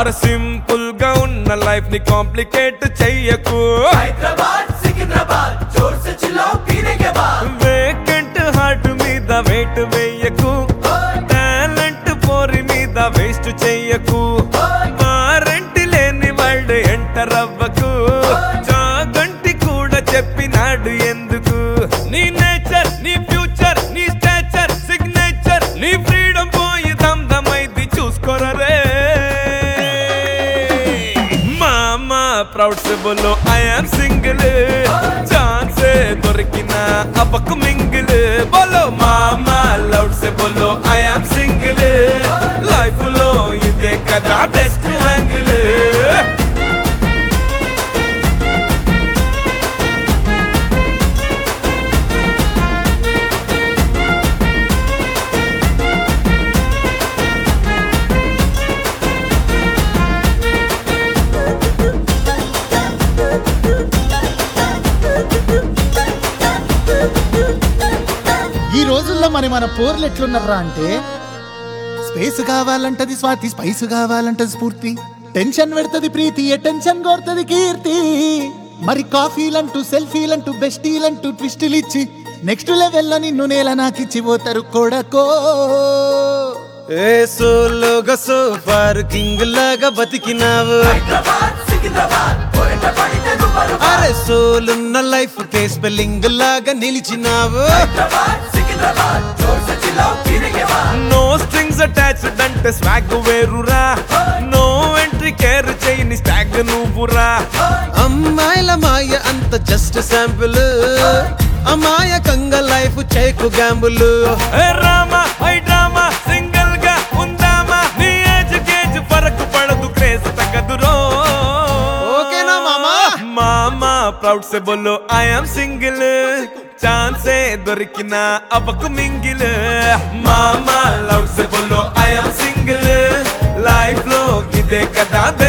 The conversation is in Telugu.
అర సింపుల్ గా ఉన్న లైఫ్ ని కాంప్లికేట్ చెయ్యకు हैदराबाद सिकंदराबाद जोर से चिल्लाओ पीने के बाद వేకెంట్ హార్ట్ మీద వెయిట్ వేయకు టాలెంట్ పోరి మీద వేస్ట్ చెయ్యకు వారంటీ లేని వాళ్ళు ఎంటర్ అవ్వకు చాగంటి కూడా చెప్పినాడు ఎందుకు నీ నేచర్ నీ ఫ్యూచర్ నీ స్టాచర్ సిగ్నేచర్ నీ ఫ్రీడమ్ పోయి దమ్దమైంది చూసుకోరే మామా ప్రౌడ్ से बोलो आई एम सिंगल ఛాన్స్ దొరికిన అబ్బకు మింగిల్ బోలో మామా లౌడ్ से बोलो आई एम सिंगल లైఫ్ లో ఇదే కదా బెస్ట్ యాంగిల్ ఈ రోజుల్లో మరి మన పోర్లు ఎట్లున్నారా అంటే స్పేస్ కావాలంటది స్వాతి స్పైస్ కావాలంటది స్ఫూర్తి టెన్షన్ పెడుతుంది ప్రీతి టెన్షన్ కోరుతుంది కీర్తి మరి కాఫీలంటూ సెల్ఫీలంటూ బెస్టీలంటూ ట్విస్టులు ఇచ్చి నెక్స్ట్ లెవెల్లో నిన్ను నేల నాకిచ్చి పోతారు కొడకో ఏ సోలోగా సోఫార్ కింగ్ లాగా బతికినావు हैदराबाद सिकंदराबाद పోయేట పడితే దుబ్బలు అరే సోలున్న లైఫ్ కే స్పెల్లింగ్ లాగా నిలిచినావు हैदराबाद सिकंदराबाद जोर से चिल्लाओ पीने के बाद నో స్ట్రింగ్స్ అటాచ్డ్ అంటే స్వాగ్ వేరురా నో ఎంట్రీ కేర్ చేయని స్టాగ్ నువ్వురా అమ్మాయిల మాయ అంత జస్ట్ శాంపుల్ అమాయకంగా లైఫ్ చేకు gamble Rama I drama single గా ఉందామా నీ ఏజ్ కేజ్ ఫరక్ పడదు క్రేజ్ తగ్గదురో ఓకేనా మామా? మామా ప్రౌడ్ से बोलो आई एम सिंगल ఛాన్సే దొరికిన అబ్బకు మింగిల్ మామా లౌడ్ से बोलो आई एम सिंगल లైఫ్ లో ఇదే కదా